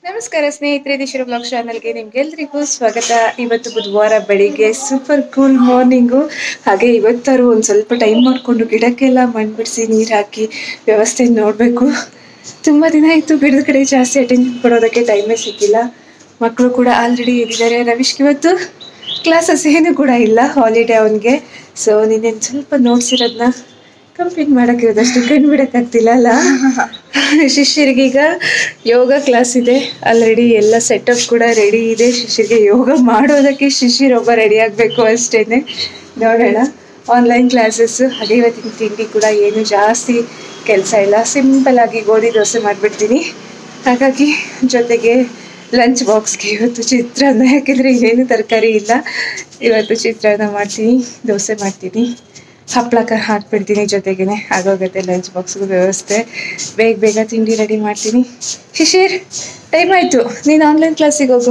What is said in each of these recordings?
ನಮಸ್ಕಾರ ಸ್ನೇಹಿತರೆ ದಿಶಿರ ಬ್ಲಾಗ್ ಚಾನಲ್ಗೆ ನಿಮ್ಗೆಲ್ರಿಗೂ ಸ್ವಾಗತ ಇವತ್ತು ಬುಧವಾರ ಬೆಳಿಗ್ಗೆ ಸೂಪರ್ ಕೂಲ್ ಮಾರ್ನಿಂಗು ಹಾಗೆ ಇವತ್ತಾರು ಒಂದು ಸ್ವಲ್ಪ ಟೈಮ್ ಮಾಡಿಕೊಂಡು ಗಿಡಕ್ಕೆಲ್ಲ ಮಣ್ಣು ಬಿಡಿಸಿ ನೀರು ಹಾಕಿ ವ್ಯವಸ್ಥೆ ನೋಡಬೇಕು ತುಂಬ ದಿನ ಆಯಿತು ಗಿಡದ ಕಡೆ ಜಾಸ್ತಿ ಅಟೆನ್ಷನ್ ಕೊಡೋದಕ್ಕೆ ಟೈಮೇ ಸಿಕ್ಕಿಲ್ಲ ಮಕ್ಕಳು ಕೂಡ ಆಲ್ರೆಡಿ ಇದ್ದಾರೆ ರವೀಶ್ಗೆ ಇವತ್ತು ಕ್ಲಾಸಸ್ ಏನು ಕೂಡ ಇಲ್ಲ ಹಾಲಿಡೇ ಅವನಿಗೆ ಸೊ ನೀನೇನು ಸ್ವಲ್ಪ ನೋಡ್ಸಿರೋದನ್ನ ಕಂಪ್ಲೀಟ್ ಮಾಡೋಕ್ಕಿರೋದಷ್ಟು ಕಣ್ಣು ಬಿಡೋಕ್ಕಾಗ್ತಿಲ್ಲ ಅಲ್ಲ ಶಿಷ್ಯರಿಗೆ ಈಗ ಯೋಗ ಕ್ಲಾಸ್ ಇದೆ ಆಲ್ರೆಡಿ ಎಲ್ಲ ಸೆಟಪ್ ಕೂಡ ರೆಡಿ ಇದೆ ಶಿಷ್ಯರಿಗೆ ಯೋಗ ಮಾಡೋದಕ್ಕೆ ಶಿಷ್ಯರೊಬ್ಬ ರೆಡಿ ಆಗಬೇಕು ಅಷ್ಟೇ ನೋಡೋಣ ಆನ್ಲೈನ್ ಕ್ಲಾಸಸ್ಸು ಹಾಗೆ ಇವತ್ತಿನ ತಿಂಡಿ ಕೂಡ ಏನು ಜಾಸ್ತಿ ಕೆಲಸ ಇಲ್ಲ ಸಿಂಪಲ್ ಆಗಿ ಗೋಧಿ ದೋಸೆ ಮಾಡಿಬಿಡ್ತೀನಿ ಹಾಗಾಗಿ ಜೊತೆಗೆ ಲಂಚ್ ಬಾಕ್ಸ್ಗೆ ಇವತ್ತು ಚಿತ್ರಾನ್ನ ಯಾಕೆಂದರೆ ಇನ್ನೇನು ತರಕಾರಿ ಇಲ್ಲ ಇವತ್ತು ಚಿತ್ರಾನ್ನ ಮಾಡ್ತೀನಿ ದೋಸೆ ಮಾಡ್ತೀನಿ ಹಪ್ಪಳ ಕ ಹಾಕ್ಬಿಡ್ತೀನಿ ಜೊತೆಗೇನೆ ಆಗೋಗುತ್ತೆ ಲಂಚ್ ಬಾಕ್ಸ್ಗೂ ವ್ಯವಸ್ಥೆ ಬೇಗ ಬೇಗ ತಿಂಡಿ ರೆಡಿ ಮಾಡ್ತೀನಿ ಶಿಶಿರ್ ಟೈಮ್ ಆಯಿತು ನೀನು ಆನ್ಲೈನ್ ಕ್ಲಾಸಿಗೆ ಹೋಗು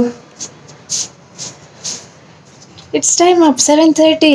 it's time up seven thirty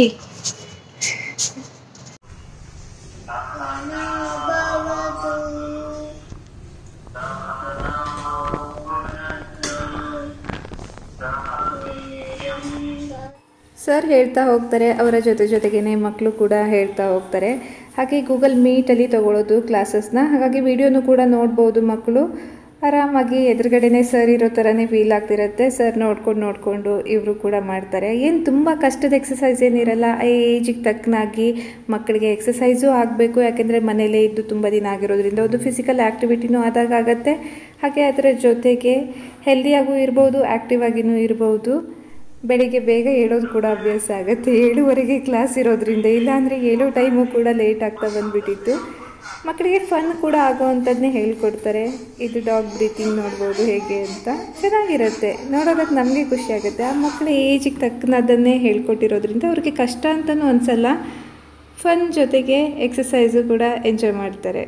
sir ಹೇಳ್ತಾ ಹೋಗ್ತಾರೆ ಅವರ ಜೊತೆ ಜೊತೆಗೇನೆ ಮಕ್ಕಳು ಕೂಡ ಹೇಳ್ತಾ ಹೋಗ್ತಾರೆ ಹಾಗೆ ಗೂಗಲ್ ಮೀಟಲ್ಲಿ ತಗೊಳ್ಳೋದು ಕ್ಲಾಸಸ್ನ ಹಾಗಾಗಿ ವಿಡಿಯೋನು ಕೂಡ ನೋಡ್ಬೋದು ಮಕ್ಕಳು ಆರಾಮಾಗಿ ಎದುರುಗಡೆನೇ ಸರ್ ಇರೋ ಥರನೇ ಫೀಲ್ ಆಗ್ತಿರುತ್ತೆ ಸರ್ ನೋಡ್ಕೊಂಡು ನೋಡಿಕೊಂಡು ಇವರು ಕೂಡ ಮಾಡ್ತಾರೆ ಏನು ತುಂಬ ಕಷ್ಟದ ಎಕ್ಸಸೈಸ್ ಏನಿರಲ್ಲ ಆ ಏಜಿಗೆ ತಕ್ಕನಾಗಿ ಮಕ್ಕಳಿಗೆ ಎಕ್ಸಸೈಸು ಆಗಬೇಕು ಯಾಕೆಂದರೆ ಮನೇಲೇ ಇದ್ದು ತುಂಬ ದಿನ ಆಗಿರೋದ್ರಿಂದ ಒಂದು ಫಿಸಿಕಲ್ ಆ್ಯಕ್ಟಿವಿಟಿನೂ ಆದಾಗ ಆಗುತ್ತೆ ಹಾಗೆ ಅದರ ಜೊತೆಗೆ ಹೆಲ್ದಿಯಾಗೂ ಇರ್ಬೋದು ಆ್ಯಕ್ಟಿವ್ ಆಗಿನೂ ಇರ್ಬೋದು ಬೆಳಿಗ್ಗೆ ಬೇಗ ಹೇಳೋದು ಕೂಡ ಅಭ್ಯಾಸ ಆಗುತ್ತೆ ಏಳುವರೆಗೆ ಕ್ಲಾಸ್ ಇರೋದ್ರಿಂದ ಇಲ್ಲಾಂದರೆ ಏಳೋ ಟೈಮು ಕೂಡ ಲೇಟ್ ಆಗ್ತಾ ಬಂದುಬಿಟ್ಟಿತ್ತು ಮಕ್ಕಳಿಗೆ ಫನ್ ಕೂಡ ಆಗೋವಂಥದ್ದನ್ನೇ ಹೇಳ್ಕೊಡ್ತಾರೆ ಇದು ಡಾಗ್ ಬ್ರೀತಿಂಗ್ ನೋಡ್ಬೋದು ಹೇಗೆ ಅಂತ ಚೆನ್ನಾಗಿರುತ್ತೆ ನೋಡೋದಕ್ಕೆ ನಮಗೆ ಖುಷಿ ಆಗುತ್ತೆ ಆ ಮಕ್ಕಳ ಏಜಿಗೆ ತಕ್ಕನದನ್ನೇ ಹೇಳ್ಕೊಟ್ಟಿರೋದ್ರಿಂದ ಅವ್ರಿಗೆ ಕಷ್ಟ ಅಂತಲೂ ಅನಿಸಲ್ಲ ಫನ್ ಜೊತೆಗೆ ಎಕ್ಸಸೈಸು ಕೂಡ ಎಂಜಾಯ್ ಮಾಡ್ತಾರೆ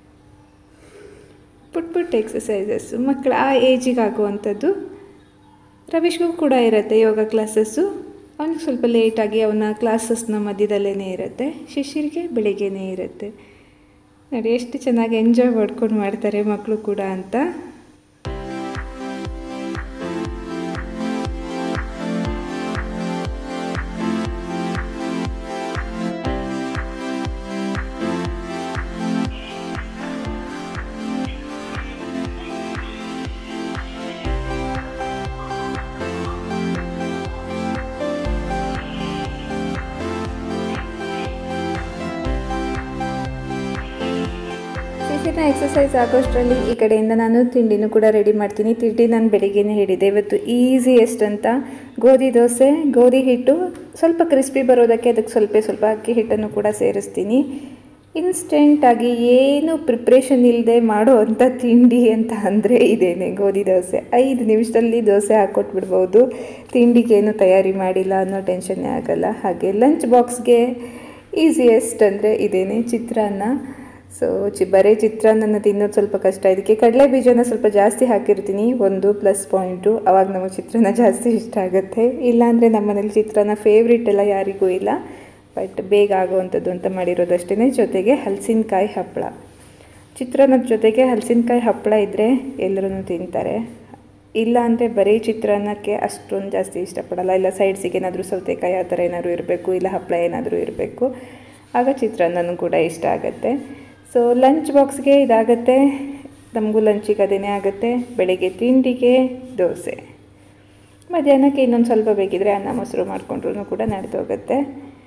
ಪುಟ್ ಪುಟ್ ಎಕ್ಸಸೈಸಸ್ಸು ಮಕ್ಕಳ ಆ ಏಜಿಗೆ ಆಗುವಂಥದ್ದು ರವೀಶ್ಗೂ ಕೂಡ ಇರುತ್ತೆ ಯೋಗ ಕ್ಲಾಸಸ್ಸು ಅವನಿಗೆ ಸ್ವಲ್ಪ ಲೇಟಾಗಿ ಅವನ ಕ್ಲಾಸಸ್ನ ಮಧ್ಯದಲ್ಲೇ ಇರುತ್ತೆ ಶಿಷ್ಯರಿಗೆ ಬೆಳಿಗ್ಗೆನೇ ಇರುತ್ತೆ ನೋಡಿ ಎಷ್ಟು ಚೆನ್ನಾಗಿ ಎಂಜಾಯ್ ಮಾಡ್ಕೊಂಡು ಮಾಡ್ತಾರೆ ಮಕ್ಕಳು ಕೂಡ ಅಂತ ಶಿಶಿರ್ನ ಎಕ್ಸಸೈಸ್ ಆಗೋಷ್ಟರಲ್ಲಿ ಈ ಕಡೆಯಿಂದ ನಾನು ತಿಂಡಿನೂ ಕೂಡ ರೆಡಿ ಮಾಡ್ತೀನಿ ತಿಂಡಿ ನಾನು ಬೆಳಿಗ್ಗೆನೇ ಹೇಳಿದೆ ಇವತ್ತು ಈಸಿಯೆಸ್ಟ್ ಅಂತ ಗೋಧಿ ದೋಸೆ ಗೋಧಿ ಹಿಟ್ಟು ಸ್ವಲ್ಪ ಕ್ರಿಸ್ಪಿ ಬರೋದಕ್ಕೆ ಅದಕ್ಕೆ ಸ್ವಲ್ಪ ಸ್ವಲ್ಪ ಅಕ್ಕಿ ಹಿಟ್ಟನ್ನು ಕೂಡ ಸೇರಿಸ್ತೀನಿ ಇನ್ಸ್ಟೆಂಟಾಗಿ ಏನು ಪ್ರಿಪ್ರೇಷನ್ ಇಲ್ಲದೆ ಮಾಡೋ ಅಂಥ ತಿಂಡಿ ಅಂತ ಅಂದರೆ ಇದೇನೆ ಗೋಧಿ ದೋಸೆ ಐದು ನಿಮಿಷದಲ್ಲಿ ದೋಸೆ ಹಾಕ್ಕೊಟ್ಬಿಡ್ಬೋದು ತಿಂಡಿಗೇನು ತಯಾರಿ ಮಾಡಿಲ್ಲ ಅನ್ನೋ ಟೆನ್ಷನ್ನೇ ಆಗಲ್ಲ ಹಾಗೆ ಲಂಚ್ ಬಾಕ್ಸ್ಗೆ ಈಸಿಯೆಸ್ಟ್ ಅಂದರೆ ಇದೇನೆ ಚಿತ್ರಾನ್ನ ಸೊ ಚಿ ಬರೀ ಚಿತ್ರಾನ್ನ ತಿನ್ನೋದು ಸ್ವಲ್ಪ ಕಷ್ಟ ಇದಕ್ಕೆ ಕಡಲೆ ಬೀಜನ ಸ್ವಲ್ಪ ಜಾಸ್ತಿ ಹಾಕಿರ್ತೀನಿ ಒಂದು ಪ್ಲಸ್ ಪಾಯಿಂಟು ಅವಾಗ ನಮಗೆ ಚಿತ್ರಾನ್ನ ಜಾಸ್ತಿ ಇಷ್ಟ ಆಗುತ್ತೆ ಇಲ್ಲಾಂದರೆ ನಮ್ಮ ಮನೇಲಿ ಚಿತ್ರಾನ್ನ ಫೇವ್ರೇಟ್ ಎಲ್ಲ ಯಾರಿಗೂ ಇಲ್ಲ ಬಟ್ ಬೇಗ ಆಗೋವಂಥದ್ದು ಅಂತ ಮಾಡಿರೋದಷ್ಟೇ ಜೊತೆಗೆ ಹಲಸಿನಕಾಯಿ ಹಪ್ಪಳ ಚಿತ್ರಾನ್ನದ ಜೊತೆಗೆ ಹಲಸಿನಕಾಯಿ ಹಪ್ಪಳ ಇದ್ದರೆ ಎಲ್ಲರೂ ತಿಂತಾರೆ ಇಲ್ಲ ಅಂದರೆ ಬರೀ ಚಿತ್ರಾನ್ನಕ್ಕೆ ಅಷ್ಟೊಂದು ಜಾಸ್ತಿ ಇಷ್ಟಪಡಲ್ಲ ಇಲ್ಲ ಸೈಡ್ಸಿಗೆ ಏನಾದರೂ ಸೌತೆಕಾಯಿ ಆ ಥರ ಏನಾದರೂ ಇರಬೇಕು ಇಲ್ಲ ಹಪ್ಪಳ ಏನಾದರೂ ಇರಬೇಕು ಆಗ ಚಿತ್ರಾನ್ನನೂ ಕೂಡ ಇಷ್ಟ ಆಗುತ್ತೆ ಸೊ ಲಂಚ್ ಬಾಕ್ಸ್ಗೆ ಇದಾಗುತ್ತೆ ನಮಗೂ ಲಂಚಿಗೆ ಅದೇನೇ ಆಗುತ್ತೆ ಬೆಳಗ್ಗೆ ತಿಂಡಿಗೆ ದೋಸೆ ಮಧ್ಯಾಹ್ನಕ್ಕೆ ಇನ್ನೊಂದು ಸ್ವಲ್ಪ ಬೇಕಿದ್ರೆ ಅನ್ನ ಮೊಸರು ಮಾಡಿಕೊಂಡ್ರೂ ಕೂಡ ನಡೆದೋಗುತ್ತೆ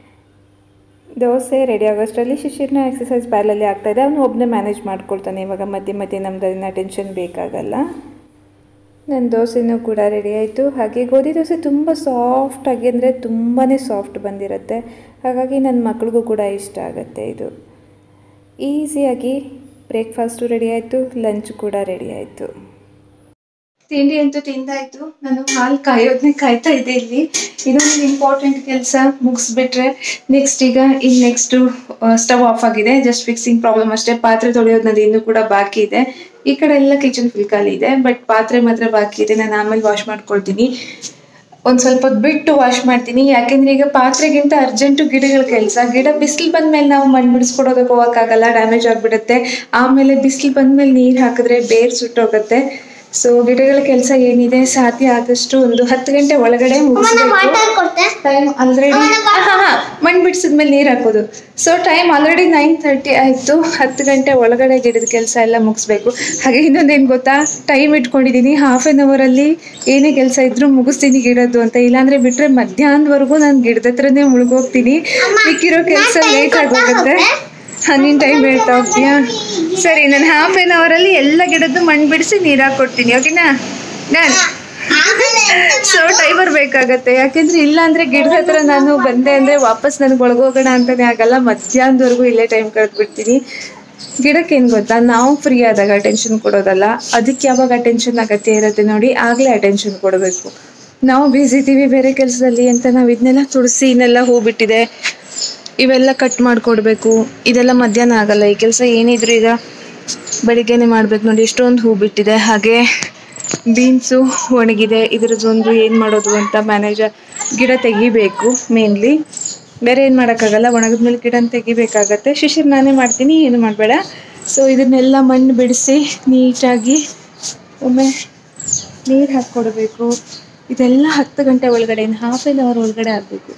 ದೋಸೆ ರೆಡಿ ಆಗೋಷ್ಟರಲ್ಲಿ ಶಿಶಿರ್ನ ಎಕ್ಸಸೈಸ್ ಬ್ಯಾಲಲ್ಲಿ ಆಗ್ತಾಯಿದೆ ಅವನು ಒಬ್ಬನೇ ಮ್ಯಾನೇಜ್ ಮಾಡ್ಕೊಳ್ತಾನೆ ಇವಾಗ ಮಧ್ಯೆ ಮಧ್ಯೆ ನಮ್ದು ಅದನ್ನ ಟೆನ್ಷನ್ ಬೇಕಾಗಲ್ಲ ನನ್ನ ದೋಸೆನೂ ಕೂಡ ರೆಡಿ ಆಯಿತು ಹಾಗೆ ಗೋಧಿ ದೋಸೆ ತುಂಬ ಸಾಫ್ಟಾಗಿ ಅಂದರೆ ತುಂಬಾ ಸಾಫ್ಟ್ ಬಂದಿರುತ್ತೆ ಹಾಗಾಗಿ ನನ್ನ ಮಕ್ಳಿಗೂ ಕೂಡ ಇಷ್ಟ ಆಗುತ್ತೆ ಇದು ಈಸಿಯಾಗಿ ಬ್ರೇಕ್ಫಾಸ್ಟು ರೆಡಿ ಆಯಿತು ಲಂಚ್ ಕೂಡ ರೆಡಿ ಆಯಿತು ತಿಂಡಿ ಅಂತೂ ತಿಂದಾಯ್ತು ನಾನು ಹಾಲು ಕಾಯೋದನ್ನೇ ಕಾಯ್ತಾ ಇದ್ದೆ ಇಲ್ಲಿ ಇದೊಂದು ಇಂಪಾರ್ಟೆಂಟ್ ಕೆಲಸ ಮುಗಿಸ್ಬಿಟ್ರೆ ನೆಕ್ಸ್ಟ್ ಈಗ ಇನ್ನು ನೆಕ್ಸ್ಟು ಸ್ಟವ್ ಆಫ್ ಆಗಿದೆ ಜಸ್ಟ್ ಫಿಕ್ಸಿಂಗ್ ಪ್ರಾಬ್ಲಮ್ ಅಷ್ಟೇ ಪಾತ್ರೆ ತೊಳೆಯೋದು ಇನ್ನೂ ಕೂಡ ಬಾಕಿ ಇದೆ ಈ ಕಡೆ ಎಲ್ಲ ಕಿಚನ್ ಫುಲ್ ಖಾಲಿ ಇದೆ ಬಟ್ ಪಾತ್ರೆ ಮಾತ್ರ ಬಾಕಿ ಇದೆ ನಾನು ಆಮೇಲೆ ವಾಶ್ ಮಾಡ್ಕೊಳ್ತೀನಿ ಒಂದು ಸ್ವಲ್ಪ ಹೊತ್ತು ಬಿಟ್ಟು ವಾಶ್ ಮಾಡ್ತೀನಿ ಯಾಕೆಂದ್ರೆ ಈಗ ಪಾತ್ರೆಗಿಂತ ಅರ್ಜೆಂಟು ಗಿಡಗಳ ಕೆಲಸ ಗಿಡ ಬಿಸಿಲು ಬಂದ್ಮೇಲೆ ನಾವು ಮಣ್ಣು ಬಿಡಿಸ್ಕೊಡೋದಕ್ಕೆ ಹೋಗೋಕ್ಕಾಗಲ್ಲ ಡ್ಯಾಮೇಜ್ ಆಗಿಬಿಡುತ್ತೆ ಆಮೇಲೆ ಬಿಸಿಲು ಬಂದ್ಮೇಲೆ ನೀರು ಹಾಕಿದ್ರೆ ಬೇರ್ ಸುಟ್ಟೋಗುತ್ತೆ ಸೊ ಗಿಡಗಳ ಕೆಲಸ ಏನಿದೆ ಸಾಧ್ಯ ಆದಷ್ಟು ಒಂದು ಹತ್ತು ಗಂಟೆ ಒಳಗಡೆ ಮುಗಿಸ್ಬೇಕು ವಾಟರ್ ಕೊಡ್ತೆ ಟೈಮ್ ಆಲ್ರೆಡಿ ಮಣ್ಣು ಬಿಡಿಸಿದ್ಮೇಲೆ ನೀರು ಹಾಕೋದು so time already nine thirty ಆಯಿತು ಹತ್ತು ಗಂಟೆ ಒಳಗಡೆ ಗಿಡದ ಕೆಲಸ ಎಲ್ಲ ಮುಗಿಸ್ಬೇಕು ಹಾಗೆ ಇನ್ನೊಂದೇನು ಗೊತ್ತಾ ಟೈಮ್ ಇಟ್ಕೊಂಡಿದ್ದೀನಿ ಹಾಫ್ ಆನ್ ಅವರಲ್ಲಿ ಏನೇ ಕೆಲಸ ಇದ್ರೂ ಮುಗಿಸ್ತೀನಿ ಗಿಡದ್ದು ಅಂತ ಇಲ್ಲಾಂದ್ರೆ ಬಿಟ್ರೆ ಮಧ್ಯಾಹ್ನದವರೆಗೂ ನಾನು ಗಿಡದ ಹತ್ರನೇ ಮುಳುಗೋಗ್ತೀನಿ ಮಿಕ್ಕಿರೋ ಕೆಲಸ ಲೇಟ್ ಆಗೋಗುತ್ತೆ ಹಾಂ ನೀನು ಟೈಮ್ ಹೇಳ್ತಾ ಹೋಗ್ತೀಯಾ ಸರಿ ನಾನು ಹಾಫ್ ಆನ್ ಅವರಲ್ಲಿ ಎಲ್ಲ ಗಿಡದ್ದು ಮಣ್ಣು ಬಿಡಿಸಿ ನೀರು ಹಾಕ್ಕೊಡ್ತೀನಿ ಓಕೆನಾ ಡನ್ ಆಮೇಲೆ ಸೊ ಟೈಮರ್ ಬೇಕಾಗತ್ತೆ ಯಾಕೆಂದ್ರೆ ಇಲ್ಲ ಅಂದ್ರೆ ಗಿಡದ ಹತ್ರ ನಾನು ಬಂದೆ ಅಂದ್ರೆ ವಾಪಸ್ ನನಗೆ ಒಳಗೋಗೋಣ ಅಂತಾನೆ ಆಗಲ್ಲ ಮಧ್ಯಾಹ್ನದವರೆಗೂ ಇಲ್ಲೇ ಟೈಮ್ ಕಳೆದು ಬಿಡ್ತೀನಿ ಗಿಡಕ್ಕೆ ಏನು ಗೊತ್ತಾ ನಾವು ಫ್ರೀ ಆದಾಗ ಅಟೆನ್ಷನ್ ಕೊಡೋದಲ್ಲ ಅದಕ್ಕೆ ಯಾವಾಗ ಅಟೆನ್ಷನ್ ಅಗತ್ಯ ಇರುತ್ತೆ ನೋಡಿ ಆಗಲೇ ಅಟೆನ್ಷನ್ ಕೊಡಬೇಕು ನಾವು ಬ್ಯುಸಿ ಇದ್ದೀವಿ ಬೇರೆ ಕೆಲಸದಲ್ಲಿ ಅಂತ ನಾವು ಇದನ್ನೆಲ್ಲ ತುಳಸಿ ಇನ್ನೆಲ್ಲ ಹೂ ಬಿಟ್ಟಿದೆ ಇವೆಲ್ಲ ಕಟ್ ಮಾಡಿಕೊಡ್ಬೇಕು ಇದೆಲ್ಲ ಮಧ್ಯಾಹ್ನ ಆಗಲ್ಲ ಈ ಕೆಲಸ ಏನಿದ್ರು ಈಗ ಬೆಳಿಗ್ಗೆನೆ ಮಾಡ್ಬೇಕು ನೋಡಿ ಎಷ್ಟೊಂದು ಹೂ ಬಿಟ್ಟಿದೆ ಹಾಗೆ ಬೀನ್ಸು ಒಣಗಿದೆ ಇದ್ರದ್ದೊಂದು ಏನು ಮಾಡೋದು ಅಂತ ಮ್ಯಾನೇಜರ್ ಗಿಡ ತೆಗಿಬೇಕು ಮೇನ್ಲಿ ಬೇರೆ ಏನು ಮಾಡೋಕ್ಕಾಗಲ್ಲ ಒಣಗಿದ್ಮೇಲೆ ಗಿಡ ತೆಗಿಬೇಕಾಗತ್ತೆ ಶಿಶಿರ್ ನಾನೇ ಮಾಡ್ತೀನಿ ಏನು ಮಾಡಬೇಡ ಸೊ ಇದನ್ನೆಲ್ಲ ಮಣ್ಣು ಬಿಡಿಸಿ ನೀಟಾಗಿ ಒಮ್ಮೆ ನೀರು ಹಾಕ್ಕೊಡ್ಬೇಕು ಇದೆಲ್ಲ ಹತ್ತು ಗಂಟೆ ಒಳಗಡೆ ಹಾಫ್ ಆನ್ ಅವರ್ ಒಳಗಡೆ ಆಗಬೇಕು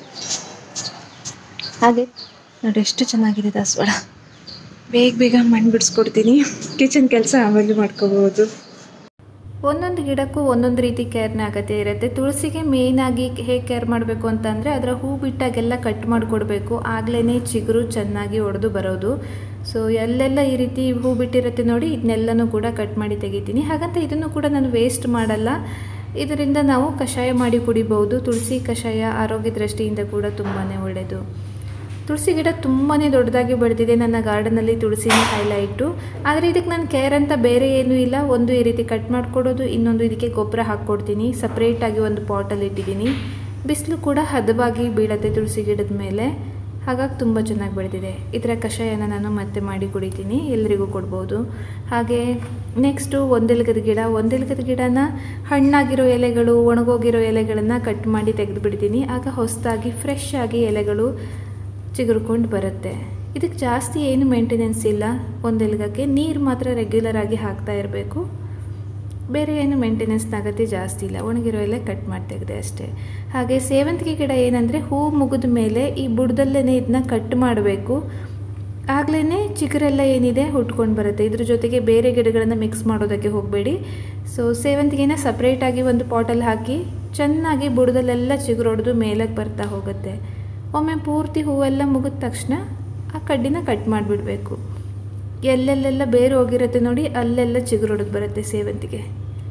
ಹಾಗೆ ನೋಡಿ ಎಷ್ಟು ಚೆನ್ನಾಗಿದೆ ದಾಸವಾಳ ಬೇಗ ಬೇಗ ಮಣ್ಣು ಬಿಡಿಸ್ಕೊಡ್ತೀನಿ ಕಿಚನ್ ಕೆಲಸ ಆಮೇಲೆ ಮಾಡ್ಕೋಬೋದು ಒಂದೊಂದು ಗಿಡಕ್ಕೂ ಒಂದೊಂದು ರೀತಿ ಕೇರ್ನ ಅಗತ್ಯ ಇರುತ್ತೆ ತುಳಸಿಗೆ ಮೇಯ್ನಾಗಿ ಹೇಗೆ ಕೇರ್ ಮಾಡಬೇಕು ಅಂತಂದರೆ ಅದರ ಹೂ ಬಿಟ್ಟಾಗೆಲ್ಲ ಕಟ್ ಮಾಡಿಕೊಡ್ಬೇಕು ಆಗ್ಲೇ ಚಿಗುರು ಚೆನ್ನಾಗಿ ಒಡೆದು ಬರೋದು ಸೊ ಎಲ್ಲೆಲ್ಲ ಈ ರೀತಿ ಹೂ ಬಿಟ್ಟಿರುತ್ತೆ ನೋಡಿ ಇದನ್ನೆಲ್ಲನೂ ಕೂಡ ಕಟ್ ಮಾಡಿ ತೆಗಿತೀನಿ ಹಾಗಂತ ಇದನ್ನು ಕೂಡ ನಾನು ವೇಸ್ಟ್ ಮಾಡಲ್ಲ ಇದರಿಂದ ನಾವು ಕಷಾಯ ಮಾಡಿ ಕುಡಿಬಹುದು ತುಳಸಿ ಕಷಾಯ ಆರೋಗ್ಯ ದೃಷ್ಟಿಯಿಂದ ಕೂಡ ತುಂಬಾ ಒಳ್ಳೆಯದು ತುಳಸಿ ಗಿಡ ತುಂಬಾ ದೊಡ್ಡದಾಗಿ ಬೆಳೆದಿದೆ ನನ್ನ ಗಾರ್ಡನಲ್ಲಿ ತುಳಸಿನ ಹೈಲೈಟು ಆದರೆ ಇದಕ್ಕೆ ನಾನು ಕೇರ್ ಅಂತ ಬೇರೆ ಏನೂ ಇಲ್ಲ ಒಂದು ಈ ರೀತಿ ಕಟ್ ಮಾಡಿಕೊಡೋದು ಇನ್ನೊಂದು ಇದಕ್ಕೆ ಗೊಬ್ಬರ ಹಾಕ್ಕೊಡ್ತೀನಿ ಸಪ್ರೇಟಾಗಿ ಒಂದು ಪಾಟಲ್ಲಿ ಇಟ್ಟಿದ್ದೀನಿ ಬಿಸಿಲು ಕೂಡ ಹದವಾಗಿ ಬೀಳತ್ತೆ ತುಳಸಿ ಗಿಡದ ಮೇಲೆ ಹಾಗಾಗಿ ತುಂಬ ಚೆನ್ನಾಗಿ ಬೆಳೆದಿದೆ ಇದರ ಕಷಾಯನ ನಾನು ಮತ್ತೆ ಮಾಡಿ ಕುಡಿತೀನಿ ಎಲ್ಲರಿಗೂ ಕೊಡ್ಬೋದು ಹಾಗೆ ನೆಕ್ಸ್ಟು ಒಂದೆಲಗದ ಗಿಡ ಒಂದೆಲಗದ ಗಿಡನ ಹಣ್ಣಾಗಿರೋ ಎಲೆಗಳು ಒಣಗೋಗಿರೋ ಎಲೆಗಳನ್ನು ಕಟ್ ಮಾಡಿ ತೆಗೆದು ಬಿಡ್ತೀನಿ ಆಗ ಹೊಸದಾಗಿ ಫ್ರೆಶ್ ಆಗಿ ಎಲೆಗಳು ಚಿಗುರ್ಕೊಂಡು ಬರುತ್ತೆ ಇದಕ್ಕೆ ಜಾಸ್ತಿ ಏನು ಮೇಂಟೆನೆನ್ಸ್ ಇಲ್ಲ ಒಂದೆಲಗಕ್ಕೆ ನೀರು ಮಾತ್ರ ರೆಗ್ಯುಲರ್ ಆಗಿ ಹಾಕ್ತಾ ಇರಬೇಕು ಬೇರೆ ಏನು ಮೇಂಟೆನೆನ್ಸ್ನ ಅಗತ್ಯ ಜಾಸ್ತಿ ಇಲ್ಲ ಒಣಗಿರೋ ಎಲೆ ಕಟ್ ಮಾಡಿ ತೆಗೆದೆ ಅಷ್ಟೇ ಹಾಗೆ ಸೇವಂತಿಗೆ ಗಿಡ ಏನಂದರೆ ಹೂ ಮುಗಿದ ಮೇಲೆ ಈ ಬುಡದಲ್ಲೇ ಇದನ್ನ ಕಟ್ ಮಾಡಬೇಕು ಆಗ್ಲೇ ಚಿಗುರೆಲ್ಲ ಏನಿದೆ ಹುಟ್ಕೊಂಡು ಬರುತ್ತೆ ಇದ್ರ ಜೊತೆಗೆ ಬೇರೆ ಗಿಡಗಳನ್ನು ಮಿಕ್ಸ್ ಮಾಡೋದಕ್ಕೆ ಹೋಗಬೇಡಿ ಸೊ ಸೇವಂತಿಗೆನ ಸಪ್ರೇಟಾಗಿ ಒಂದು ಪಾಟಲ್ಲಿ ಹಾಕಿ ಚೆನ್ನಾಗಿ ಬುಡದಲ್ಲೆಲ್ಲ ಚಿಗುರೊಡೆದು ಮೇಲಕ್ಕೆ ಬರ್ತಾ ಹೋಗುತ್ತೆ ಒಮ್ಮೆ ಪೂರ್ತಿ ಹೂವೆಲ್ಲ ಮುಗಿದ ತಕ್ಷಣ ಆ ಕಡ್ಡಿನ ಕಟ್ ಮಾಡಿಬಿಡಬೇಕು ಎಲ್ಲೆಲ್ಲೆಲ್ಲ ಬೇರೆ ಹೋಗಿರುತ್ತೆ ನೋಡಿ ಅಲ್ಲೆಲ್ಲ ಚಿಗುರೊಡೆದು ಬರುತ್ತೆ ಸೇವಂತಿಗೆ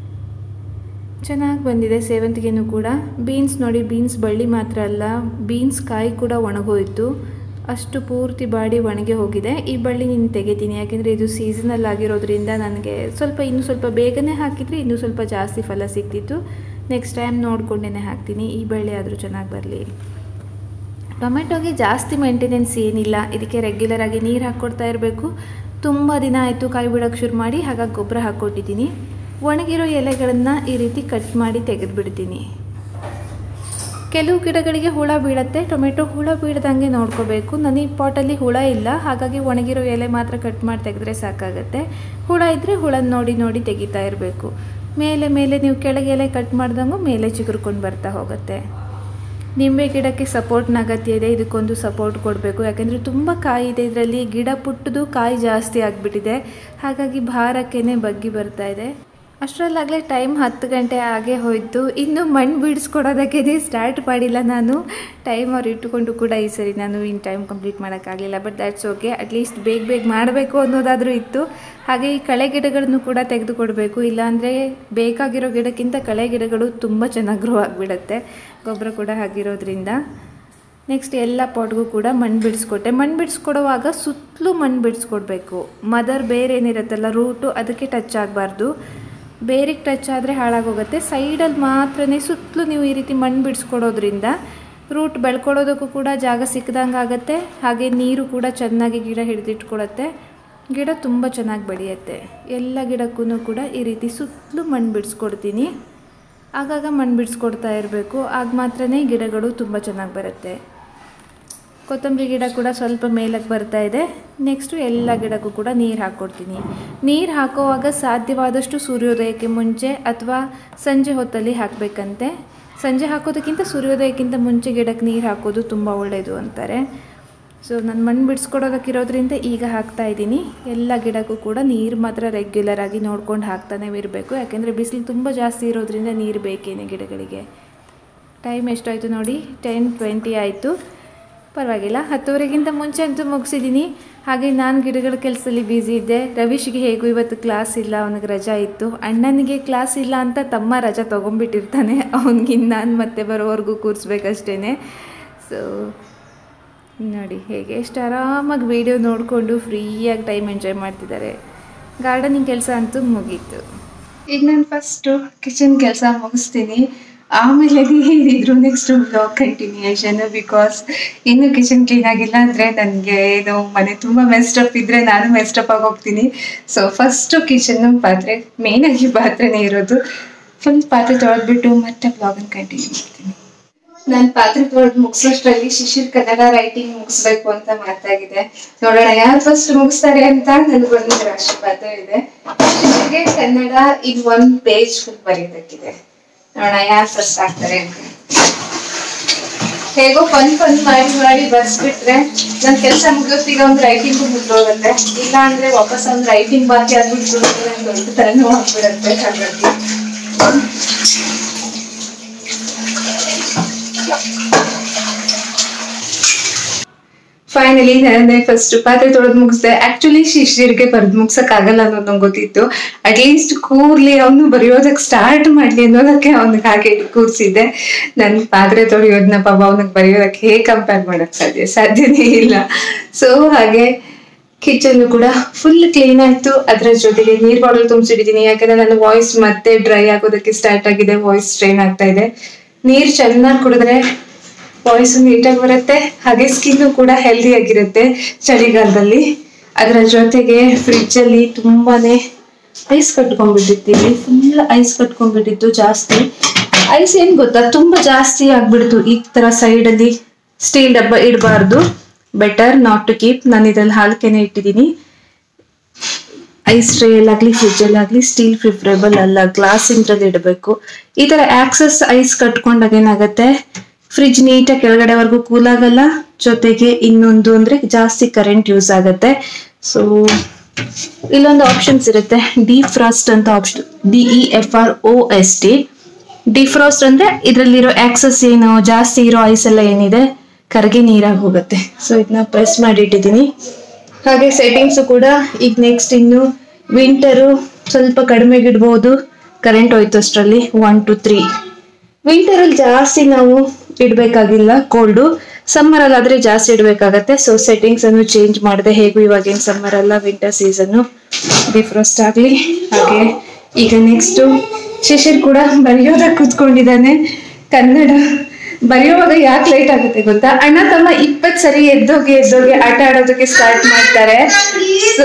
ಚೆನ್ನಾಗಿ ಬಂದಿದೆ ಸೇವಂತಿಗೆನೂ ಕೂಡ ಬೀನ್ಸ್ ನೋಡಿ ಬೀನ್ಸ್ ಬಳ್ಳಿ ಮಾತ್ರ ಅಲ್ಲ ಬೀನ್ಸ್ ಕಾಯಿ ಕೂಡ ಒಣಗೋಯಿತು ಅಷ್ಟು ಪೂರ್ತಿ ಬಾಡಿ ಒಣಗಿ ಹೋಗಿದೆ ಈ ಬಳ್ಳಿ ನೀನು ತೆಗಿತೀನಿ ಯಾಕೆಂದರೆ ಇದು ಸೀಸನಲ್ ಆಗಿರೋದ್ರಿಂದ ನನಗೆ ಸ್ವಲ್ಪ ಇನ್ನೂ ಸ್ವಲ್ಪ ಬೇಗನೆ ಹಾಕಿದರೆ ಇನ್ನೂ ಸ್ವಲ್ಪ ಜಾಸ್ತಿ ಫಲ ಸಿಗ್ತಿತ್ತು ನೆಕ್ಸ್ಟ್ ಟೈಮ್ ನೋಡ್ಕೊಂಡೇ ಹಾಕ್ತೀನಿ ಈ ಬಳ್ಳಿ ಆದರೂ ಚೆನ್ನಾಗಿ ಬರಲಿ ಟೊಮೆಟೊಗೆ ಜಾಸ್ತಿ ಮೇಂಟೆನೆನ್ಸ್ ಏನಿಲ್ಲ ಇದಕ್ಕೆ ರೆಗ್ಯುಲರ್ ಆಗಿ ನೀರು ಹಾಕ್ಕೊಡ್ತಾ ಇರಬೇಕು ತುಂಬ ದಿನ ಆಯಿತು ಕಾಯಿ ಬಿಡೋಕ್ಕೆ ಶುರು ಮಾಡಿ ಹಾಗಾಗಿ ಗೊಬ್ಬರ ಹಾಕ್ಕೊಟ್ಟಿದ್ದೀನಿ ಒಣಗಿರೋ ಎಲೆಗಳನ್ನು ಈ ರೀತಿ ಕಟ್ ಮಾಡಿ ತೆಗೆದುಬಿಡ್ತೀನಿ ಕೆಲವು ಗಿಡಗಳಿಗೆ ಹುಳ ಬೀಳತ್ತೆ ಟೊಮೆಟೊ ಹುಳ ಬೀಳ್ದಂಗೆ ನೋಡ್ಕೋಬೇಕು ನನ್ನ ಈ ಪಾಟಲ್ಲಿ ಹುಳ ಇಲ್ಲ ಹಾಗಾಗಿ ಒಣಗಿರೋ ಎಲೆ ಮಾತ್ರ ಕಟ್ ಮಾಡಿ ತೆಗೆದ್ರೆ ಸಾಕಾಗತ್ತೆ ಹುಳ ಇದ್ದರೆ ಹುಳನ ನೋಡಿ ನೋಡಿ ತೆಗಿತಾ ಇರಬೇಕು ಮೇಲೆ ಮೇಲೆ ನೀವು ಕೆಳಗೆ ಎಲೆ ಕಟ್ ಮಾಡ್ದಂಗೂ ಮೇಲೆ ಚಿಗುರ್ಕೊಂಡು ಬರ್ತಾ ಹೋಗುತ್ತೆ ನಿಂಬೆ ಗಿಡಕ್ಕೆ ಸಪೋರ್ಟ್ನ ಅಗತ್ಯ ಇದೆ ಇದಕ್ಕೊಂದು ಸಪೋರ್ಟ್ ಕೊಡಬೇಕು ಯಾಕೆಂದರೆ ತುಂಬ ಕಾಯಿ ಇದೆ ಇದರಲ್ಲಿ ಗಿಡ ಪುಟ್ಟದು ಕಾಯಿ ಜಾಸ್ತಿ ಆಗಿಬಿಟ್ಟಿದೆ ಹಾಗಾಗಿ ಭಾರಕ್ಕೇ ಬಗ್ಗಿ ಬರ್ತಾ ಇದೆ ಅಷ್ಟರಲ್ಲಾಗಲೇ ಟೈಮ್ ಹತ್ತು ಗಂಟೆ ಆಗೇ ಹೋಯಿತು ಇನ್ನು ಮಣ್ಣು ಬಿಡಿಸ್ಕೊಡೋದಕ್ಕೆ ಸ್ಟಾರ್ಟ್ ಮಾಡಿಲ್ಲ ನಾನು ಟೈಮ್ ಅವ್ರು ಇಟ್ಟುಕೊಂಡು ಕೂಡ ಈ ಸರಿ ನಾನು ಇನ್ ಟೈಮ್ ಕಂಪ್ಲೀಟ್ ಮಾಡೋಕ್ಕಾಗಲಿಲ್ಲ ಬಟ್ ದ್ಯಾಟ್ಸ್ ಓಕೆ ಅಟ್ಲೀಸ್ಟ್ ಬೇಗ ಬೇಗ ಮಾಡಬೇಕು ಅನ್ನೋದಾದರೂ ಇತ್ತು ಹಾಗೆ ಈ ಕಳೆ ಗಿಡಗಳನ್ನು ಕೂಡ ತೆಗೆದುಕೊಡ್ಬೇಕು ಇಲ್ಲಾಂದರೆ ಬೇಕಾಗಿರೋ ಗಿಡಕ್ಕಿಂತ ಕಳೆ ಗಿಡಗಳು ತುಂಬ ಚೆನ್ನಾಗಿ ಗ್ರೋ ಆಗಿಬಿಡುತ್ತೆ ಗೊಬ್ಬರ ಕೂಡ ಆಗಿರೋದ್ರಿಂದ ನೆಕ್ಸ್ಟ್ ಎಲ್ಲ ಪಾಟ್ಗೂ ಕೂಡ ಮಣ್ಣು ಬಿಡಿಸ್ಕೊಟ್ಟೆ ಮಣ್ಣು ಬಿಡಿಸ್ಕೊಡುವಾಗ ಸುತ್ತಲೂ ಮಣ್ಣು ಬಿಡಿಸ್ಕೊಡ್ಬೇಕು ಮದರ್ ಬೇರೆ ಏನಿರುತ್ತಲ್ಲ ರೂಟು ಅದಕ್ಕೆ ಟಚ್ ಆಗಬಾರ್ದು ಬೇರಿಗೆ ಟಚ್ ಆದರೆ ಹಾಳಾಗೋಗುತ್ತೆ ಸೈಡಲ್ಲಿ ಮಾತ್ರನೇ ಸುತ್ತಲೂ ನೀವು ಈ ರೀತಿ ಮಣ್ಣು ಬಿಡಿಸ್ಕೊಡೋದ್ರಿಂದ ರೂಟ್ ಬೆಳ್ಕೊಳ್ಳೋದಕ್ಕೂ ಕೂಡ ಜಾಗ ಸಿಕ್ಕದಂಗೆ ಆಗುತ್ತೆ ಹಾಗೆ ನೀರು ಕೂಡ ಚೆನ್ನಾಗಿ ಗಿಡ ಹಿಡಿದಿಟ್ಕೊಳತ್ತೆ ಗಿಡ ತುಂಬ ಚೆನ್ನಾಗಿ ಬೆಳೆಯುತ್ತೆ ಎಲ್ಲ ಗಿಡಕ್ಕೂ ಕೂಡ ಈ ರೀತಿ ಸುತ್ತಲೂ ಮಣ್ಣು ಬಿಡಿಸ್ಕೊಡ್ತೀನಿ ಆಗಾಗ ಮಣ್ಣು ಬಿಡಿಸ್ಕೊಡ್ತಾ ಇರಬೇಕು ಆಗ ಮಾತ್ರನೇ ಗಿಡಗಳು ತುಂಬ ಚೆನ್ನಾಗಿ ಬರುತ್ತೆ ಕೊತ್ತಂಬರಿ ಗಿಡ ಕೂಡ ಸ್ವಲ್ಪ ಮೇಲಕ್ಕೆ ಬರ್ತಾ ಇದೆ ನೆಕ್ಸ್ಟು ಎಲ್ಲ ಗಿಡಕ್ಕೂ ಕೂಡ ನೀರು ಹಾಕ್ಕೊಡ್ತೀನಿ ನೀರು ಹಾಕೋವಾಗ ಸಾಧ್ಯವಾದಷ್ಟು ಸೂರ್ಯೋದಯಕ್ಕೆ ಮುಂಚೆ ಅಥವಾ ಸಂಜೆ ಹೊತ್ತಲ್ಲಿ ಹಾಕಬೇಕಂತೆ ಸಂಜೆ ಹಾಕೋದಕ್ಕಿಂತ ಸೂರ್ಯೋದಯಕ್ಕಿಂತ ಮುಂಚೆ ಗಿಡಕ್ಕೆ ನೀರು ಹಾಕೋದು ತುಂಬ ಒಳ್ಳೆಯದು ಅಂತಾರೆ ಸೊ ನಾನು ಮಣ್ಣು ಬಿಡಿಸ್ಕೊಡೋದಕ್ಕಿರೋದ್ರಿಂದ ಈಗ ಹಾಕ್ತಾ ಇದ್ದೀನಿ ಎಲ್ಲ ಗಿಡಕ್ಕೂ ಕೂಡ ನೀರು ಮಾತ್ರ ರೆಗ್ಯುಲರ್ ಆಗಿ ನೋಡ್ಕೊಂಡು ಹಾಕ್ತಾನೆ ಇರಬೇಕು ಯಾಕೆಂದರೆ ಬಿಸಿಲು ತುಂಬ ಜಾಸ್ತಿ ಇರೋದ್ರಿಂದ ನೀರು ಬೇಕೇನೆ ಗಿಡಗಳಿಗೆ ಟೈಮ್ ಎಷ್ಟಾಯಿತು ನೋಡಿ ಟೆನ್ ಟ್ವೆಂಟಿ ಆಯಿತು ಪರವಾಗಿಲ್ಲ ಹತ್ತುವರೆಗಿಂತ ಮುಂಚೆ ಅಂತೂ ಮುಗಿಸಿದ್ದೀನಿ ಹಾಗೆ ನಾನು ಗಿಡಗಳ ಕೆಲಸದಲ್ಲಿ ಬ್ಯುಸಿ ಇದ್ದೆ ರವೀಶ್ಗೆ ಹೇಗೂ ಇವತ್ತು ಕ್ಲಾಸ್ ಇಲ್ಲ ಅವನಿಗೆ ರಜಾ ಇತ್ತು ಅಣ್ಣನಿಗೆ ಕ್ಲಾಸ್ ಇಲ್ಲ ಅಂತ ತಮ್ಮ ರಜಾ ತೊಗೊಂಬಿಟ್ಟಿರ್ತಾನೆ ಅವನಿಗೆ ನಾನು ಮತ್ತೆ ಬರೋವರೆಗೂ ಕೂರಿಸ್ಬೇಕಷ್ಟೇ ಸೊ ನೋಡಿ ಹೇಗೆ ಎಷ್ಟು ಆರಾಮಾಗಿ ವಿಡಿಯೋ ನೋಡಿಕೊಂಡು ಫ್ರೀಯಾಗಿ ಟೈಮ್ ಎಂಜಾಯ್ ಮಾಡ್ತಿದ್ದಾರೆ ಗಾರ್ಡನಿಂಗ್ ಕೆಲಸ ಅಂತೂ ಮುಗೀತು ಈಗ ನಾನು ಫಸ್ಟು ಕಿಚನ್ ಕೆಲಸ ಮುಗಿಸ್ತೀನಿ ಆಮೇಲೆ ಇದ್ರು ನೆಕ್ಸ್ಟ್ ಬ್ಲಾಗ್ ಕಂಟಿನ್ಯೂಯೇಷನ್ ಬಿಕಾಸ್ ಇನ್ನು ಕಿಚನ್ ಕ್ಲೀನ್ ಆಗಿಲ್ಲ ಅಂದರೆ ನನಗೆ ಏನು ಮನೆ ತುಂಬ ಮೆಸ್ಟಪ್ ಇದ್ರೆ ನಾನು ಮೆಸ್ಟಪ್ ಆಗಿ ಹೋಗ್ತೀನಿ ಸೊ ಫಸ್ಟು ಕಿಚನ್ ಪಾತ್ರೆ ಮೇಯ್ನಾಗಿ ಪಾತ್ರೆನೇ ಇರೋದು ಫುಲ್ ಪಾತ್ರೆ ತೊಳೆದ್ಬಿಟ್ಟು ಮತ್ತೆ ಬ್ಲಾಗನ್ನು ಕಂಟಿನ್ಯೂ ಮಾಡ್ತೀನಿ ನಾನು ಪಾತ್ರೆ ತೊಳೆದು ಮುಗಿಸೋಷ್ಟ್ರಲ್ಲಿ ಶಿಶಿರ್ ಕನ್ನಡ ರೈಟಿಂಗ್ ಮುಗಿಸ್ಬೇಕು ಅಂತ ಮಾತಾಗಿದೆ ನೋಡೋಣ ಯಾರು ಫಸ್ಟ್ ಮುಗಿಸ್ತಾರೆ ಅಂತ ನನಗೊಂದು ರಾಶಿ ಪಾತ್ರ ಇದೆ ಶಿಶಿರ್ಗೆ ಕನ್ನಡ ಇದು ಒಂದ್ ಪೇಜ್ ಫುಲ್ ಬರೆಯೋದಕ್ಕಿದೆ ನೋಡೋಣ ಯಾರು ಫಸ್ಟ್ ಆಗ್ತಾರೆ ಅಂತ ಹೇಗೋ ಫನ್ ಫನ್ ಮಾಡಿ ಮಾಡಿ ಬರ್ಸ್ಬಿಟ್ರೆ ನನ್ನ ಕೆಲಸ ಮುಗಿಯೋತ್ತಿಗೆ ಒಂದು ರೈಟಿಂಗು ಮುಗಿದೋಗುತ್ತೆ ಇಲ್ಲ ಅಂದ್ರೆ ವಾಪಸ್ ಒಂದು ರೈಟಿಂಗ್ ಬಾಕಿ ಆಗ್ಬಿಟ್ಟು ನಂಗೆ ದೊಡ್ಡ ತಲೆನೋವು ಆಗ್ಬಿಡುತ್ತೆ ಹಾಗಾಗಿ ಫೈನಲಿ ನಾನೇ ಫಸ್ಟ್ ಪಾತ್ರೆ ತೊಳೆದು ಮುಗಿಸ್ದೆ ಆಕ್ಚುಲಿ ಶಿಶಿರ್ಗೆ ಬರ್ದು ಮುಗ್ಸಕ್ ಆಗಲ್ಲ ಅನ್ನೋದು ನಂಗೆ ಗೊತ್ತಿತ್ತು ಅಟ್ಲೀಸ್ಟ್ ಕೂರ್ಲಿ ಅವನು ಬರೆಯೋದಕ್ಕೆ ಸ್ಟಾರ್ಟ್ ಮಾಡ್ಲಿ ಅನ್ನೋದಕ್ಕೆ ಅವನಿಗೆ ಹಾಗೆ ಕೂರ್ಸಿದ್ದೆ ನನ್ ಪಾತ್ರೆ ತೊಳೆಯೋದನ್ನ ಪಾಪ ಅವನಿಗೆ ಬರೆಯೋದಕ್ಕೆ ಹೇಗೆ ಕಂಪೇರ್ ಮಾಡಕ್ ಸಾಧ್ಯ ಸಾಧ್ಯನೇ ಇಲ್ಲ ಸೊ ಹಾಗೆ ಕಿಚನ್ ಕೂಡ ಫುಲ್ ಕ್ಲೀನ್ ಆಯ್ತು ಅದ್ರ ಜೊತೆಗೆ ನೀರ್ ಬಾಟಲ್ ತುಂಬಿಸಿಟ್ಟಿದ್ದೀನಿ ಯಾಕಂದ್ರೆ ನನ್ನ ವಾಯ್ಸ್ ಮತ್ತೆ ಡ್ರೈ ಆಗೋದಕ್ಕೆ ಸ್ಟಾರ್ಟ್ ಆಗಿದೆ ವಾಯ್ಸ್ ಸ್ಟ್ರೈನ್ ಆಗ್ತಾ ಇದೆ ನೀರ್ ಚೆನ್ನಾಗಿ ಕುಡಿದ್ರೆ ವಾಯ್ಸ್ ನೀಟಾಗಿ ಬರುತ್ತೆ ಹಾಗೆ ಸ್ಕಿನ್ ಕೂಡ ಹೆಲ್ದಿ ಆಗಿರುತ್ತೆ ಚಳಿಗಾಲದಲ್ಲಿ ಅದರ ಜೊತೆಗೆ ಫ್ರಿಡ್ಜ್ ಅಲ್ಲಿ ತುಂಬಾನೇ ಐಸ್ ಕಟ್ಕೊಂಡ್ಬಿಟ್ಟಿರ್ತೀವಿ ಫುಲ್ ಐಸ್ ಕಟ್ಕೊಂಡ್ಬಿಟ್ಟಿತ್ತು ಜಾಸ್ತಿ ಐಸ್ ಏನ್ ಗೊತ್ತಾ ತುಂಬಾ ಜಾಸ್ತಿ ಆಗ್ಬಿಡ್ತು ಈ ತರ ಸೈಡ್ ಅಲ್ಲಿ ಸ್ಟೀಲ್ ಡಬ್ಬ ಇಡಬಾರ್ದು ಬೆಟರ್ ನಾಟ್ ಟು ಕೀಪ್ ನಾನು ಇದ್ರಲ್ಲಿ ಹಾಲ್ಕೆನೆ ಇಟ್ಟಿದ್ದೀನಿ ಐಸ್ ಟ್ರೇಯಲ್ಲಾಗ್ಲಿ ಫ್ರಿಜ್ಜಲ್ಲಾಗಲಿ ಸ್ಟೀಲ್ ಪ್ರಿಫರೇಬಲ್ ಅಲ್ಲ ಗ್ಲಾಸ್ ಇಂದ್ರಲ್ಲಿ ಇಡಬೇಕು ಈ ತರ ಆಕ್ಸಸ್ ಐಸ್ ಕಟ್ಕೊಂಡಾಗ ಏನಾಗುತ್ತೆ ಫ್ರಿಜ್ ನೀಟಾಗಿ ಕೆಳಗಡೆವರೆಗೂ ಕೂಲ್ ಆಗಲ್ಲ ಜೊತೆಗೆ ಇನ್ನೊಂದು ಅಂದ್ರೆ ಜಾಸ್ತಿ ಕರೆಂಟ್ ಯೂಸ್ ಆಗುತ್ತೆ ಸೊ ಇಲ್ಲೊಂದು ಆಪ್ಷನ್ಸ್ ಇರುತ್ತೆ ಡಿಫ್ರಾಸ್ಟ್ ಅಂತ option D E F R O S T defrost ಅಂದ್ರೆ ಇದರಲ್ಲಿರೋ ಆಕ್ಸಸ್ ಏನು ಜಾಸ್ತಿ ಇರೋ ಐಸ್ ಎಲ್ಲ ಏನಿದೆ ಕರಗಿ ನೀರಾಗಿ ಹೋಗುತ್ತೆ ಸೊ ಇದನ್ನ ಪ್ರೆಸ್ ಮಾಡಿ ಇಟ್ಟಿದ್ದೀನಿ ಹಾಗೆ ಸೆಟ್ಟಿಂಗ್ಸ್ ಕೂಡ ಈಗ ನೆಕ್ಸ್ಟ್ ಇನ್ನು ವಿಂಟರು ಸ್ವಲ್ಪ ಕಡಿಮೆಗೆ ಇಡ್ಬೋದು ಕರೆಂಟ್ ಹೋಯ್ತು ಅಷ್ಟರಲ್ಲಿ ಒನ್ ಟು ತ್ರೀ ವಿಂಟರ್ ಅಲ್ಲಿ ಜಾಸ್ತಿ ನಾವು ಇಡ್ಬೇಕಾಗಿಲ್ಲ ಕೋಲ್ಡು ಸಮ್ಮರ್ ಅಲ್ಲಿ ಆದ್ರೆ ಜಾಸ್ತಿ ಇಡ್ಬೇಕಾಗತ್ತೆ ಸೊ ಸೆಟ್ಟಿಂಗ್ಸ್ ಅನ್ನು ಚೇಂಜ್ ಮಾಡಿದೆ ಹೇಗೂ ಇವಾಗೇನು ಸಮ್ಮರ್ ಅಲ್ಲ ವಿಂಟರ್ ಸೀಸನ್ ಡಿಫ್ರೋಸ್ಟ್ ಆಗ್ಲಿ ಹಾಗೆ ಈಗ ನೆಕ್ಸ್ಟ್ ಶಿಶಿರ್ ಕೂಡ ಬರೆಯೋದಕ್ಕೆ ಕೂತ್ಕೊಂಡಿದ್ದಾನೆ ಕನ್ನಡ ಬರೆಯುವಾಗ ಯಾಕೆ ಲೇಟ್ ಆಗುತ್ತೆ ಗೊತ್ತಾ ಅಣ್ಣ ತಮ್ಮ ಇಪ್ಪತ್ ಸರಿ ಎದ್ದೋಗಿ ಎದ್ದೋಗಿ ಆಟ ಆಡೋದಕ್ಕೆ ಸ್ಟಾರ್ಟ್ ಮಾಡ್ತಾರೆ ಸೊ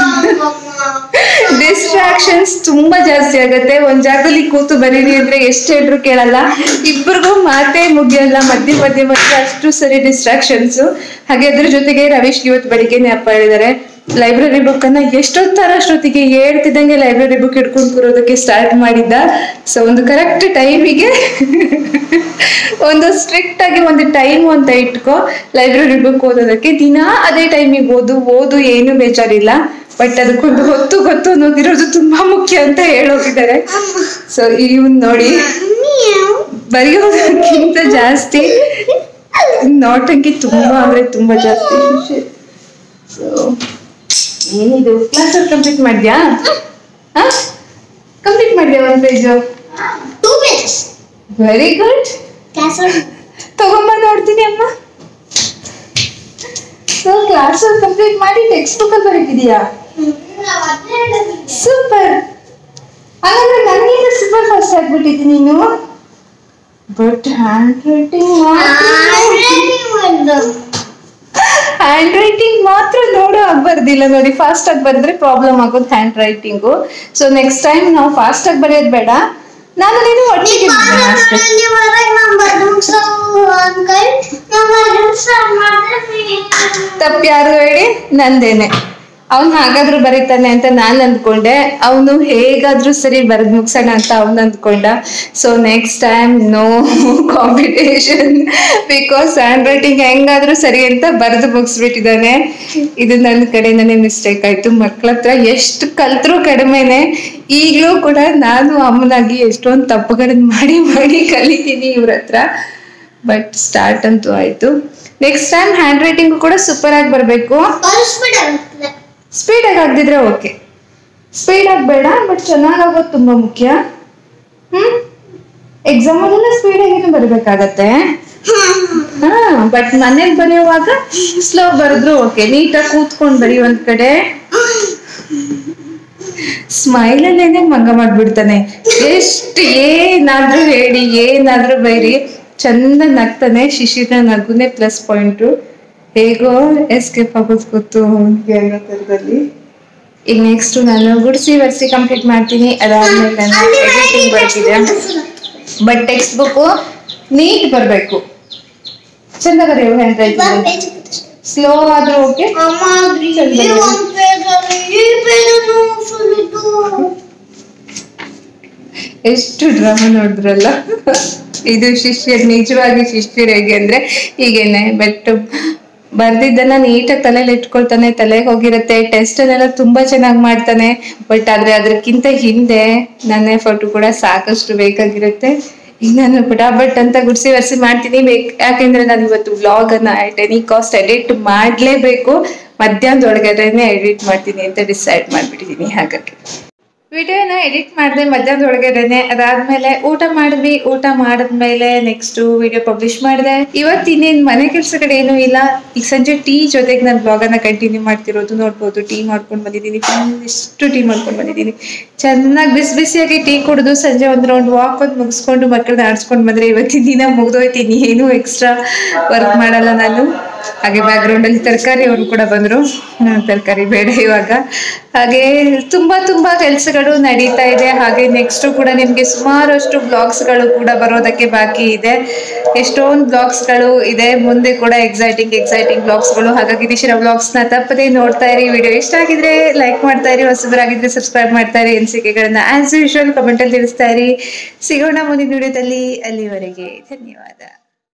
ಡಿಸ್ಟ್ರಾಕ್ಷನ್ಸ್ ತುಂಬಾ ಜಾಸ್ತಿ ಆಗತ್ತೆ ಒಂದ್ ಜಾಗದಲ್ಲಿ ಕೂತು ಬರೀರಿ ಅಂದ್ರೆ ಎಷ್ಟು ಹೇಳ್ರು ಕೇಳಲ್ಲ ಇಬ್ಬರಿಗೂ ಮಾತೇ ಮುಗಿಯಲ್ಲ ಮಧ್ಯ ಮಧ್ಯ ಮಧ್ಯ ಅಷ್ಟು ಸರಿ ಡಿಸ್ಟ್ರಾಕ್ಷನ್ಸ್ ಹಾಗೆ ಅದ್ರ ಜೊತೆಗೆ ರವೀಶ್ ಇವತ್ತು ಬೆಳಿಗ್ಗೆನೆ ಅಪ್ಪ ಹೇಳಿದ್ದಾರೆ ಲೈಬ್ರರಿ ಬುಕ್ ಅನ್ನ ಎಷ್ಟೊತ್ತರ ಅಷ್ಟೊತ್ತಿಗೆ ಹೇಳ್ತಿದ್ದಂಗೆ ಲೈಬ್ರರಿ ಬುಕ್ ಹಿಡ್ಕೊಂಡು ಕೂರೋದಕ್ಕೆ ಸ್ಟಾರ್ಟ್ ಮಾಡಿದ್ದ ಸೊ ಒಂದು ಕರೆಕ್ಟ್ ಟೈಮಿಗೆ ಒಂದು ಸ್ಟ್ರಿಕ್ಟ್ ಆಗಿ ಒಂದು ಟೈಮ್ ಅಂತ ಇಟ್ಕೋ ಲೈಬ್ರರಿ ಬುಕ್ ಓದೋದಕ್ಕೆ ದಿನ ಅದೇ ಟೈಮಿಗೆ ಓದು ಓದು ಏನು ಬೇಜಾರಿಲ್ಲ ಬಟ್ ಅದಕ್ಕೊಂದು ಹೊತ್ತು ಗೊತ್ತು ಅನ್ನೋದಿರೋದು ತುಂಬಾ ಮುಖ್ಯ ಅಂತ ಹೇಳೋಗಿದ್ದಾರೆ ಸೊ ಇವನ್ ನೋಡಿ ಬರೆಯೋದಕ್ಕಿಂತ ಜಾಸ್ತಿ ನೋಟಂಕಿ ತುಂಬಾ ಅಂದ್ರೆ ತುಂಬಾ ಜಾಸ್ತಿ ಸೊ ಏನಿದು ಕ್ಲಾಸ್ ಕಂಪ್ಲೀಟ್ ಮಾಡಿದ್ಯಾ ಕಂಪ್ಲೀಟ್ ಮಾಡಿದ್ಯಾ ಒಂದ್ page Two minutes. Very good Class on. ತಗೊಂಬ ನೋಡ್ತೀನಿ ಅಮ್ಮ ಸೊ ಕ್ಲಾಸ್ ಕಂಪ್ಲೀಟ್ ಮಾಡಿ ಟೆಕ್ಸ್ಟ್ ಬುಕ್ ಅಲ್ಲಿ ಬರೀತಿದೀಯಾ ಸೂಪರ್ ಹಾಗಾದ್ರೆ ನನಗಿಂತ ಸೂಪರ್ ಫಾಸ್ಟ್ ಆಗ್ಬಿಟ್ಟಿದ್ದೀನಿ ನೀನು but handwriting handwriting ಮಾತ್ರ ನೋಡೋ ಆಗ್ಬಾರ್ದಿಲ್ಲ ನೋಡಿ ಫಾಸ್ಟ್ ಆಗಿ ಬರೆದ್ರೆ ಪ್ರಾಬ್ಲಮ್ ಆಗೋದು handwriting so next time ನಾವು ಫಾಸ್ಟ್ ಆಗಿ ಬರೆಯೋದು ಬೇಡ ನಾನು ನೀನು ಒಟ್ಟಿಗೆ ಇದ್ದೀನಿ ಅಷ್ಟೇ ತಪ್ಪು ಯಾರು ಹೇಳಿ ನಂದೇನೆ ಅವ್ನು ಹಾಗಾದ್ರೂ ಬರೀತಾನೆ ಅಂತ ನಾನು ಅಂದ್ಕೊಂಡೆ ಅವನು ಹೇಗಾದ್ರೂ ಸರಿ ಬರೆದ್ ಮುಗ್ಸೋಣ ಅಂತ ಅವ್ನು ಅಂದ್ಕೊಂಡ so next time no competition because handwriting ಹೆಂಗಾದ್ರೂ ಸರಿ ಅಂತ ಬರೆದು ಮುಗಿಸ್ಬಿಟ್ಟಿದ್ದಾನೆ ಇದು ನನ್ನ ಕಡೆಯಿಂದನೇ ಮಿಸ್ಟೇಕ್ ಆಯ್ತು ಮಕ್ಳ ಹತ್ರ ಎಷ್ಟು ಕಲ್ತ್ರೂ ಕಡಿಮೆನೆ ಈಗಲೂ ಕೂಡ ನಾನು ಅಮ್ಮನಾಗಿ ಎಷ್ಟೊಂದು ತಪ್ಪುಗಳನ್ನ ಮಾಡಿ ಮಾಡಿ ಕಲಿತೀನಿ ಇವ್ರ ಹತ್ರ ಬಟ್ ಸ್ಟಾರ್ಟ್ ಅಂತೂ ಆಯ್ತು ನೆಕ್ಸ್ಟ್ ಟೈಮ್ ಹ್ಯಾಂಡ್ ರೈಟಿಂಗ್ ಕೂಡ ಸೂಪರ್ ಆಗಿ ಬರಬೇಕು ಸ್ಪೀಡ್ ಆಗಿ ಆಗದಿದ್ರೆ ಓಕೆ ಸ್ಪೀಡ್ ಆಗಿ ಬೇಡ ಬಟ್ ಚೆನ್ನಾಗಿ ಆಗೋದು ತುಂಬಾ ಮುಖ್ಯ ಹ್ಮ್ ಎಕ್ಸಾಮ್ ಅಲ್ಲೆಲ್ಲ ಸ್ಪೀಡ್ ಆಗಿನೂ ಬರಬೇಕಾಗತ್ತೆ ಹಾ ಬಟ್ ಮನೇಲಿ ಬರೆಯುವಾಗ ಸ್ಲೋ ಬರೆದ್ರು ಓಕೆ ನೀಟಾಗಿ ಕೂತ್ಕೊಂಡು ಬರೀ ಒಂದ್ ಕಡೆ ಸ್ಮೈಲ್ ಅಲ್ಲೇನೆ ಮಂಗ ಮಾಡ್ಬಿಡ್ತಾನೆ ಎಷ್ಟು ಏನಾದ್ರೂ ಹೇಳಿ ಏನಾದ್ರೂ ಬೈರಿ ಚಂದ ನಗ್ತಾನೆ ಶಿಶಿರ ನಗುನೆ ಪ್ಲಸ್ ಪಾಯಿಂಟು ಹೇಗೋ ಎಸ್ಕೇಪ್ ಆಗೋದು ಗೊತ್ತು ಅವ್ನಿಗೆ ಅನ್ನೋ ಥರದಲ್ಲಿ ಈಗ ನೆಕ್ಸ್ಟ್ ನಾನು ಗುಡ್ಸಿ ವರ್ಸಿ ಕಂಪ್ಲೀಟ್ ಮಾಡ್ತೀನಿ ಅದಾದ್ಮೇಲೆ ನಾನು ಎಡಿಟಿಂಗ್ ಬರ್ತಿದೆ ಬಟ್ ಟೆಕ್ಸ್ಟ್ ಬುಕ್ ನೀಟ್ ಬರಬೇಕು ಚಂದ ಬರೆಯೋ ಹ್ಯಾಂಡ್ ರೈಟಿಂಗ್ ಸ್ಲೋ ಆದ್ರೂ ಓಕೆ ಎಷ್ಟು ಡ್ರಾಮಾ ನೋಡಿದ್ರಲ್ಲ ಇದು ಶಿಷ್ಯರ್ ನಿಜವಾಗಿ ಶಿಷ್ಯರು ಹೇಗೆ ಅಂದ್ರೆ ಹೀಗೇನೆ ಬಟ್ ಬರ್ದಿದ್ದನ್ನ ನೀಟಾಗಿ ತಲೆಯಲ್ಲಿ ಇಟ್ಕೊಳ್ತಾನೆ ತಲೆಗೆ ಹೋಗಿರುತ್ತೆ ಟೆಸ್ಟ್ ಅಲ್ಲೆಲ್ಲ ತುಂಬಾ ಚೆನ್ನಾಗಿ ಮಾಡ್ತಾನೆ ಬಟ್ ಆದ್ರೆ ಅದಕ್ಕಿಂತ ಹಿಂದೆ ನನ್ನ ಎಫರ್ಟು ಕೂಡ ಸಾಕಷ್ಟು ಬೇಕಾಗಿರುತ್ತೆ ಈಗ ನಾನು ಬಟ್ ಅಂತ ಗುಡ್ಸಿ ವರ್ಸಿ ಮಾಡ್ತೀನಿ ಬೇಕ್ ಯಾಕೆಂದ್ರೆ ನಾನು ಇವತ್ತು ವ್ಲಾಗ್ ಅನ್ನ ಅಟ್ ಎನಿ ಕಾಸ್ಟ್ ಎಡಿಟ್ ಮಾಡ್ಲೇಬೇಕು ಮಧ್ಯಾಹ್ನದೊಳಗಡೆನೆ ಎಡಿಟ್ ಮಾಡ್ತೀನಿ ಅಂತ ಡಿಸೈಡ್ ಮಾಡ್ಬಿಟ್ಟಿದೀನಿ ಹಾಗಾಗಿ ವಿಡಿಯೋನ ಎಡಿಟ್ ಮಾಡಿದೆ ಮಧ್ಯಾಹ್ನದೊಳಗಡೆನೆ ಅದಾದ್ಮೇಲೆ ಊಟ ಮಾಡಿದ್ವಿ ಊಟ ಮಾಡಿದ್ಮೇಲೆ ನೆಕ್ಸ್ಟ್ ವಿಡಿಯೋ ಪಬ್ಲಿಷ್ ಮಾಡಿದೆ ಇವತ್ತು ಇನ್ನೇನ್ ಮನೆ ಕೆಲಸ ಕಡೆ ಏನೂ ಇಲ್ಲ ಈಗ ಸಂಜೆ ಟೀ ಜೊತೆಗೆ ನಾನು ಬ್ಲಾಗನ್ನ ಕಂಟಿನ್ಯೂ ಮಾಡ್ತಿರೋದು ನೋಡ್ಬೋದು ಟೀ ಮಾಡ್ಕೊಂಡು ಬಂದಿದ್ದೀನಿ ಎಷ್ಟು ಟೀ ಮಾಡ್ಕೊಂಡು ಬಂದಿದ್ದೀನಿ ಚೆನ್ನಾಗಿ ಬಿಸಿ ಬಿಸಿಯಾಗಿ ಟೀ ಕುಡಿದು ಸಂಜೆ ಒಂದು ರೌಂಡ್ ವಾಕ್ ಒಂದು ಮುಗಿಸ್ಕೊಂಡು ಮಕ್ಕಳನ್ನ ಆಡ್ಸ್ಕೊಂಡು ಬಂದ್ರೆ ಇವತ್ತಿನ ದಿನ ಮುಗ್ದೋಯ್ತೀನಿ ಏನು ಎಕ್ಸ್ಟ್ರಾ ವರ್ಕ್ ಮಾಡಲ್ಲ ನಾನು ಹಾಗೆ ಬ್ಯಾಕ್ಗ್ರೌಂಡ್ ಅಲ್ಲಿ ತರಕಾರಿ ಅವರು ಕೂಡ ಬಂದ್ರು ತರಕಾರಿ ಬೇಡ ಇವಾಗ ಹಾಗೆ ತುಂಬಾ ತುಂಬಾ ಕೆಲಸಗಳು ನಡೀತಾ ಇದೆ ಹಾಗೆ ನೆಕ್ಸ್ಟ್ ಕೂಡ ನಿಮ್ಗೆ ಸುಮಾರಷ್ಟು ಬ್ಲಾಗ್ಸ್ ಗಳು ಕೂಡ ಬರೋದಕ್ಕೆ ಬಾಕಿ ಇದೆ ಎಷ್ಟೊಂದು ಬ್ಲಾಗ್ಸ್ ಗಳು ಇದೆ ಮುಂದೆ ಕೂಡ ಎಕ್ಸೈಟಿಂಗ್ ಎಕ್ಸೈಟಿಂಗ್ ಬ್ಲಾಗ್ಸ್ ಗಳು ಹಾಗಾಗಿ ದಿಶಿರ ಬ್ಲಾಗ್ಸ್ ನ ತಪ್ಪದೇ ನೋಡ್ತಾ ಇರಿ ವಿಡಿಯೋ ಇಷ್ಟ ಆಗಿದ್ರೆ ಲೈಕ್ ಮಾಡ್ತಾ ಇರಿ ಹೊಸಬರಾಗಿದ್ರೆ ಸಬ್ಸ್ಕ್ರೈಬ್ ಮಾಡ್ತಾ ಇರಿ ಅನಿಸಿಕೆಗಳನ್ನ ಆಸ್ ಯೂಶುವಲ್ ಕಮೆಂಟ್ ಅಲ್ಲಿ ತಿಳಿಸ್ತಾ ಇರಿ ಸಿಗೋಣ ಮುಂದಿನ ವಿಡಿಯೋದಲ್ಲಿ ಅಲ್ಲಿವರೆಗೆ ಧನ್ಯವಾದ